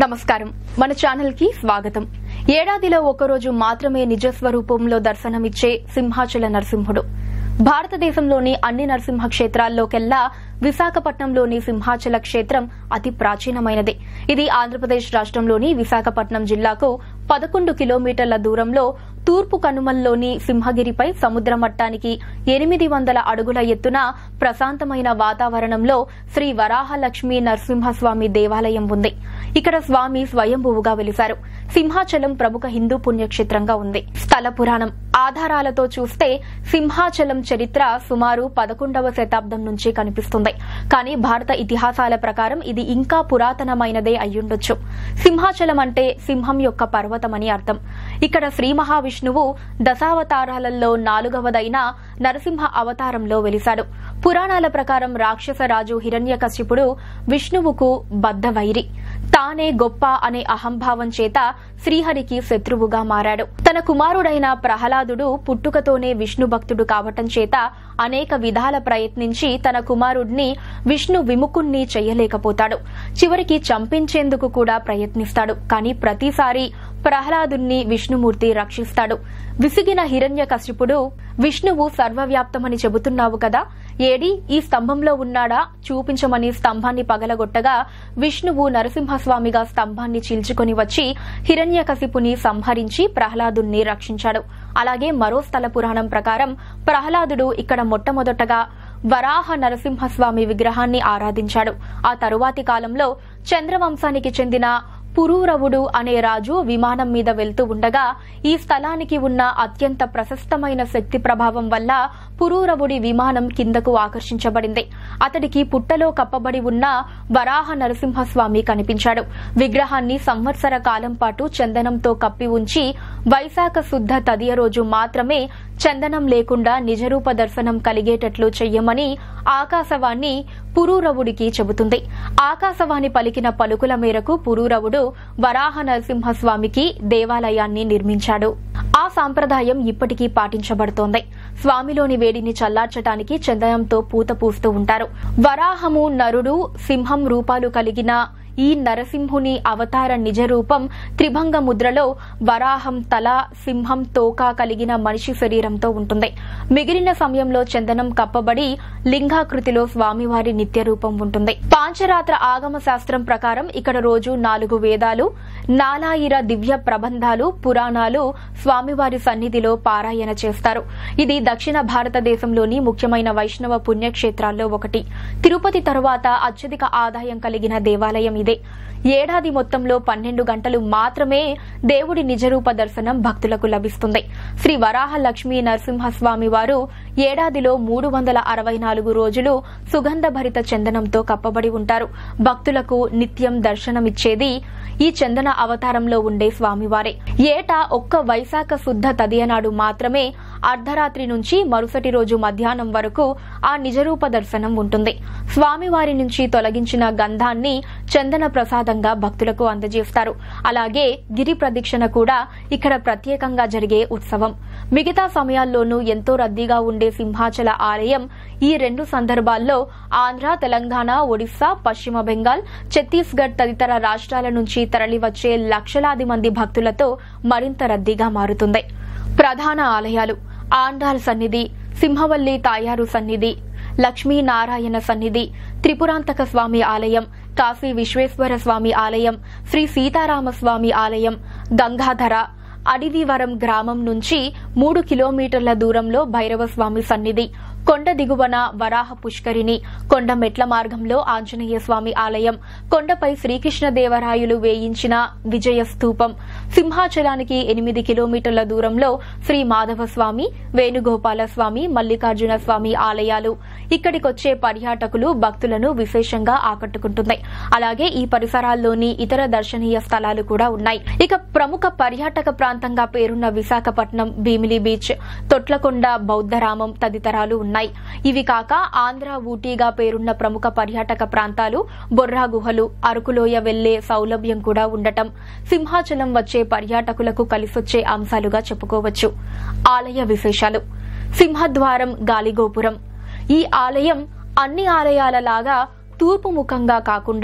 నమస్కారం మన ఛానల్ కి స్వాగతం ఏడాదిలో ఒకరోజు మాత్రమే నిజ స్వరూపంలో దర్శనమిచ్చే సింహాచల నరసింహుడు భారతదేశంలోని అన్ని నరసింహ క్షేత్రాల్లోకెల్లా విశాఖపట్నంలోని సింహాచల క్షేత్రం అతి ప్రాచీనమైనది ఇది ఆంధ్రప్రదేశ్ రాష్ట్రంలోని విశాఖపట్నం జిల్లాకు పదకొండు కిలోమీటర్ల దూరంలో తూర్పు కనుమల్లోని సింహగిరిపై సముద్ర మట్టానికి ఎనిమిది వందల అడుగుల ఎత్తున ప్రశాంతమైన వాతావరణంలో శ్రీ వరాహలక్ష్మీ నరసింహస్వామి దేవాలయం ఉంది ఇక్కడ స్వామి స్వయంభువుగా వెలిశారు సింహాచలం ప్రముఖ హిందూ పుణ్యక్షేత్రంగా ఉంది స్థల పురాణం ఆధారాలతో చూస్తే సింహాచలం చరిత్ర సుమారు పదకొండవ శతాబ్దం నుంచి కనిపిస్తుంది కానీ భారత ఇతిహాసాల ప్రకారం ఇది ఇంకా పురాతనమైనదే అయ్యుండొచ్చు సింహాచలం అంటే సింహం యొక్క పర్వతమని అర్థం ఇక్కడ శ్రీ మహావిష్ణువు దశావతారాలలో నాలుగవదైన నరసింహ అవతారంలో వెలిశాడు పురాణాల ప్రకారం రాక్షస రాజు హిరణ్యకశిపుడు విష్ణువుకు బద్దవైరి తానే గొప్ప అనే అహంభావం చేత శ్రీహరికి శత్రువుగా మారాడు తన కుమారుడైన ప్రహ్లాదుడు పుట్టుకతోనే విష్ణు భక్తుడు కావటం చేత అనేక విధాల ప్రయత్నించి తన కుమారుడిని విష్ణు విముఖుణ్ణి చెయ్యలేకపోతాడు చివరికి చంపించేందుకు కూడా ప్రయత్నిస్తాడు కానీ ప్రతిసారి ప్రహ్లాదుణ్ణి విష్ణుమూర్తి రక్షిస్తాడు విసిగిన హిరణ్య కశ్యపుడు విష్ణువు సర్వవ్యాప్తమని చెబుతున్నావు కదా ఏడి ఈ స్తంభంలో ఉన్నాడా చూపించమని స్తంభాన్ని పగలగొట్టగా విష్ణువు నరసింహస్వామిగా స్తంభాన్ని చీల్చుకొని వచ్చి హిరణ్యకశిపుని సంహరించి ప్రహ్లాదుణ్ణి రక్షించాడు అలాగే మరో స్థల పురాణం ప్రకారం ప్రహ్లాదుడు ఇక్కడ మొట్టమొదటగా వరాహ నరసింహస్వామి విగ్రహాన్ని ఆరాధించాడు ఆ తరువాతి కాలంలో చంద్రవంశానికి చెందిన పురూరవుడు అనే రాజు విమానం మీద వెళ్తూ ఉండగా ఈ స్థలానికి ఉన్న అత్యంత ప్రశస్తమైన శక్తి ప్రభావం వల్ల పురూరవుడి విమానం కిందకు ఆకర్షించబడింది అతడికి పుట్టలో కప్పబడి ఉన్న వరాహ నరసింహస్వామి కనిపించాడు విగ్రహాన్ని సంవత్సర కాలం పాటు చందనంతో కప్పి ఉంచి వైశాఖ శుద్ధ తదియ రోజు మాత్రమే చందనం లేకుండా నిజరూప దర్శనం కలిగేటట్లు చెయ్యమని ఆకాశవాణి పురూరవుడికి చెబుతుంది ఆకాశవాణి పలికిన పలుకుల మేరకు పురూరవుడు వరాహ నరసింహస్వామికి దేవాలయాన్ని నిర్మించాడు ఆ సాంప్రదాయం ఇప్పటికీ పాటించబడుతోంది స్వామిలోని వేడిని చల్లార్చడానికి చందనంతో పూత పూస్తూ ఉంటారు వరాహము నరుడు సింహం రూపాలు కలిగిన ఈ నరసింహుని అవతార నిజ రూపం త్రిభంగ ముద్రలో వరాహం తల సింహం తోక కలిగిన మనిషి శరీరంతో ఉంటుంది మిగిలిన సమయంలో చందనం కప్పబడి లింగాకృతిలో స్వామివారి నిత్య రూపం ఉంటుంది పాంచరాత్ర ఆగమ శాస్త్రం ప్రకారం ఇక్కడ రోజు నాలుగు వేదాలు నాలాయిర దివ్య ప్రబంధాలు పురాణాలు స్వామివారి సన్నిధిలో పారాయణ చేస్తారు ఇది దక్షిణ భారతదేశంలోని ముఖ్యమైన వైష్ణవ పుణ్యక్షేత్రాల్లో ఒకటి తిరుపతి తరువాత అత్యధిక ఆదాయం కలిగిన దేవాలయం ఇదే ఏడాది మొత్తంలో పన్నెండు గంటలు మాత్రమే దేవుడి నిజరూప దర్శనం భక్తులకు లభిస్తుంది శ్రీ వరాహ లక్ష్మీ నరసింహస్వామి వారు ఏడాదిలో మూడు వందల అరవై నాలుగు రోజులు సుగంధభరిత చందనంతో కప్పబడి ఉంటారు భక్తులకు నిత్యం దర్శనమిచ్చేది ఈ చందన అవతారంలో ఉండే స్వామివారే ఏటా ఒక్క వైశాఖ శుద్ధ తదియనాడు మాత్రమే అర్ధరాత్రి నుంచి మరుసటి రోజు మధ్యాహ్నం వరకు ఆ నిజరూప దర్శనం ఉంటుంది స్వామివారి నుంచి తొలగించిన గంధాన్ని చందన ప్రసాదంగా భక్తులకు అందజేస్తారు అలాగే గిరి ప్రదక్షిణ కూడా ఇక్కడ ప్రత్యేకంగా జరిగే ఉత్సవం మిగతా సమయాల్లోనూ ఎంతో రద్దీగా ఉండే సింహాచల ఆలయం ఈ రెండు సందర్భాల్లో ఆంధ్ర తెలంగాణ ఒడిశా పశ్చిమ బెంగాల్ ఛత్తీస్గఢ్ తదితర రాష్ట్రాల నుంచి తరలివచ్చే లక్షలాది మంది భక్తులతో మరింత రద్దీగా మారుతుంది ప్రధాన ఆలయాలు ఆండాల్ సన్నిధి సింహవల్లి తాయారు సన్నిధి లక్ష్మీనారాయణ సన్నిధి త్రిపురాంతక స్వామి ఆలయం కాశీ విశ్వేశ్వర స్వామి ఆలయం శ్రీ సీతారామస్వామి ఆలయం గంగాధర అడివివరం గ్రామం నుంచి మూడు కిలోమీటర్ల దూరంలో భైరవస్వామి సన్నిధి కొండ దిగువన వరాహ పుష్కరిణి కొండ మెట్ల మార్గంలో ఆంజనేయ స్వామి ఆలయం కొండపై శ్రీకృష్ణదేవరాయలు వేయించిన విజయ స్తూపం సింహాచలానికి ఎనిమిది కిలోమీటర్ల దూరంలో శ్రీ మాధవ స్వామి వేణుగోపాల స్వామి మల్లికార్జున స్వామి ఆలయాలు ఇక్కడికొచ్చే పర్యాటకులు భక్తులను విశేషంగా ఆకట్టుకుంటుంది అలాగే ఈ పరిసరాల్లోని ఇతర దర్శనీయ స్థలాలు కూడా ఉన్నాయి ఇక ప్రముఖ పర్యాటక ప్రాంతంగా పేరున్న విశాఖపట్నం భీమిలి బీచ్ తొట్లకొండ బౌద్ధరామం తదితరాలు ఉన్నాయి ఇవి కాక ఆంధ్ర ఊటీగా పేరున్న ప్రముఖ పర్యాటక ప్రాంతాలు బొర్రా గుహలు అరకులోయ వెళ్లే సౌలభ్యం కూడా ఉండటం సింహాచలం వచ్చే పర్యాటకులకు కలిసొచ్చే అంశాలుగా చెప్పుకోవచ్చు ఆలయ విశేషాలు సింహద్వారం గాలిగోపురం ఈ ఆలయం అన్ని ఆలయాల లాగా తూర్పు ముఖంగా కాకుండా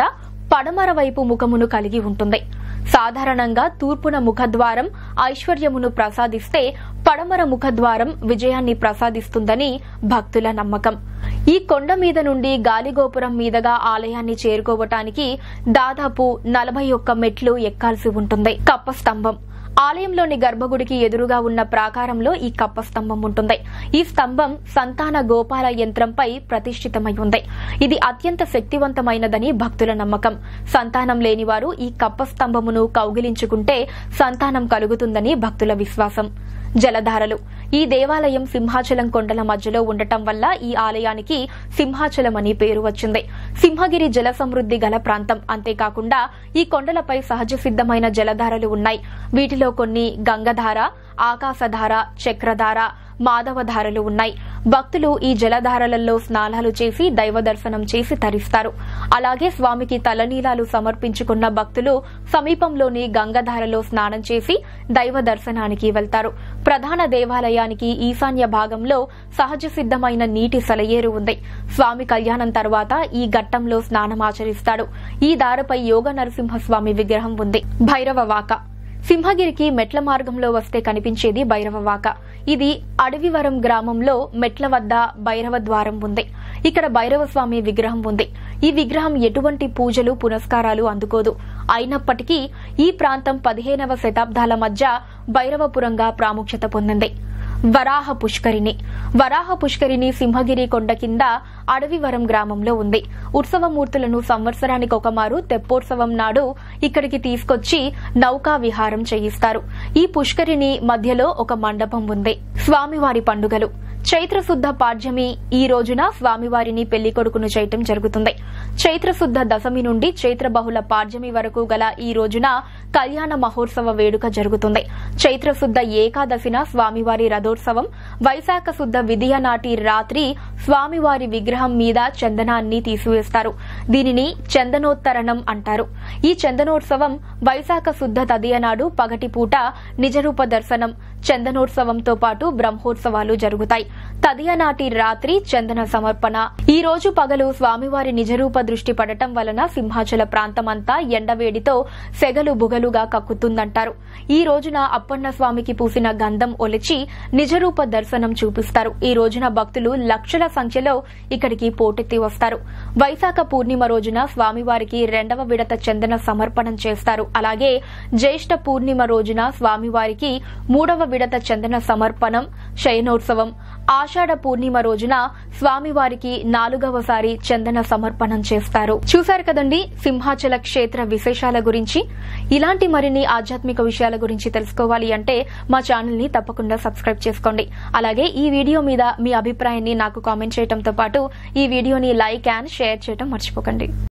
పడమర వైపు ముఖమును కలిగి ఉంటుంది సాధారణంగా తూర్పున ముఖద్వారం ఐశ్వర్యమును ప్రసాదిస్తే పడమర ముఖద్వారం విజయాన్ని ప్రసాదిస్తుందని భక్తుల నమ్మకం ఈ కొండ మీద నుండి గాలిగోపురం మీదుగా ఆలయాన్ని చేరుకోవటానికి దాదాపు నలభై ఒక్క మెట్లు ఎక్కాల్సి ఉంటుంది కప్ప స్తంభం ఆలయంలోని గర్భగుడికి ఎదురుగా ఉన్న ప్రాకారంలో ఈ కప్ప స్తంభం ఉంటుంది ఈ స్తంభం సంతాన గోపాల యంత్రంపై ప్రతిష్ఠితమై ఉంది ఇది అత్యంత శక్తివంతమైనదని భక్తుల నమ్మకం సంతానం లేనివారు ఈ కప్ప స్తంభమును కౌగిలించుకుంటే సంతానం కలుగుతుందని భక్తుల విశ్వాసం జలధారలు ఈ దేవాలయం సింహాచలం కొండల మధ్యలో ఉండటం వల్ల ఈ ఆలయానికి సింహాచలం అని పేరు వచ్చింది సింహగిరి జల సమృద్ది గల ప్రాంతం అంతేకాకుండా ఈ కొండలపై సహజ సిద్దమైన జలధారలు ఉన్నాయి వీటిలో కొన్ని గంగధార ఆకాశధార చక్రధార మాధవధారలు ఉన్నాయి భక్తులు ఈ జలధారలలో స్నానాలు చేసి దైవ దర్శనం చేసి తరిస్తారు అలాగే స్వామికి తలనీలాలు సమర్పించుకున్న భక్తులు సమీపంలోని గంగధారలో స్నానం చేసి దైవ దర్శనానికి వెళ్తారు ప్రధాన దేవాలయానికి ఈశాన్య భాగంలో సహజ సిద్దమైన నీటి సెలయేరు ఉంది స్వామి కళ్యాణం తర్వాత ఈ ఘట్టంలో స్నానం ఆచరిస్తాడు ఈ దారిపై యోగ నరసింహస్వామి విగ్రహం ఉంది భైరవవాక సింహగిరికి మెట్ల మార్గంలో వస్తే కనిపించేది భైరవవాక ఇది అడవివరం గ్రామంలో మెట్ల వద్ద భైరవ ద్వారం ఉంది ఇక్కడ భైరవ స్వామి విగ్రహం ఉంది ఈ విగ్రహం ఎటువంటి పూజలు పునస్కారాలు అందుకోదు అయినప్పటికీ ఈ ప్రాంతం పదిహేనవ శతాబ్దాల మధ్య భైరవపురంగా ప్రాముఖ్యత పొందింది వరాహ పుష్కరిణి వరాహ పుష్కరిణి సింహగిరి కొండ కింద అడవివరం గ్రామంలో ఉంది ఉత్సవమూర్తులను సంవత్సరానికి ఒకమారు తెప్పోత్సవం నాడు ఇక్కడికి తీసుకొచ్చి నౌకా విహారం చేయిస్తారు ఈ పుష్కరిణి మధ్యలో ఒక మండపం ఉంది స్వామివారి పండుగలు చైత్రశుద్ధ పాడ్యమి ఈ రోజున స్వామివారిని పెళ్లి కొడుకును చేయటం జరుగుతుంది చైత్రశుద్ధ దశమి నుండి చైత్ర బహుళ పాడ్యమి వరకు గల ఈ రోజున కళ్యాణ మహోత్సవ వేడుక జరుగుతుంది చైత్రశుద్ధ ఏకాదశిన స్వామివారి రథోత్సవం వైశాఖ శుద్ధ విధియ నాటి రాత్రి స్వామివారి విగ్రహం మీద చందనాన్ని తీసివేస్తారు దీనిని చందనోత్తరణం అంటారు ఈ చందనోత్సవం వైశాఖ శుద్ధ తదియ నాడు పగటిపూట నిజరూప దర్శనం చందనోత్సవంతో పాటు బ్రహ్మోత్సవాలు జరుగుతాయి తదియ నాటి రాత్రి చందన సమర్పణ ఈ రోజు పగలు స్వామివారి నిజరూప దృష్టి పడటం వలన సింహాచల ప్రాంతమంతా ఎండవేడితో సెగలు బుగలుగా కక్కుతుందంటారు ఈ రోజున అప్పన్న స్వామికి పూసిన గంధం ఒలిచి నిజరూప దర్శనం చూపిస్తారు ఈ రోజున భక్తులు లక్షల సంఖ్యలో ఇక్కడికి పోటెత్తి వస్తారు వైశాఖ పూర్ణిమ రోజున స్వామివారికి రెండవ విడత చందన సమర్పణం చేస్తారు అలాగే జ్యేష్ఠ పూర్ణిమ రోజున స్వామివారికి మూడవ విడత చందన సమర్పణం శయనోత్సవం ఆషాఢ పూర్ణిమ రోజున స్వామివారికి నాలుగవసారి చందన సమర్పణం చేస్తారు చూశారు కదండి సింహాచల క్షేత్ర విశేషాల గురించి ఇలాంటి మరిన్ని ఆధ్యాత్మిక విషయాల గురించి తెలుసుకోవాలి అంటే మా ఛానల్ ని తప్పకుండా సబ్స్క్రైబ్ చేసుకోండి అలాగే ఈ వీడియో మీద మీ అభిప్రాయాన్ని నాకు కామెంట్ చేయడంతో పాటు ఈ వీడియోని లైక్ అండ్ షేర్ చేయడం మర్చిపోకండి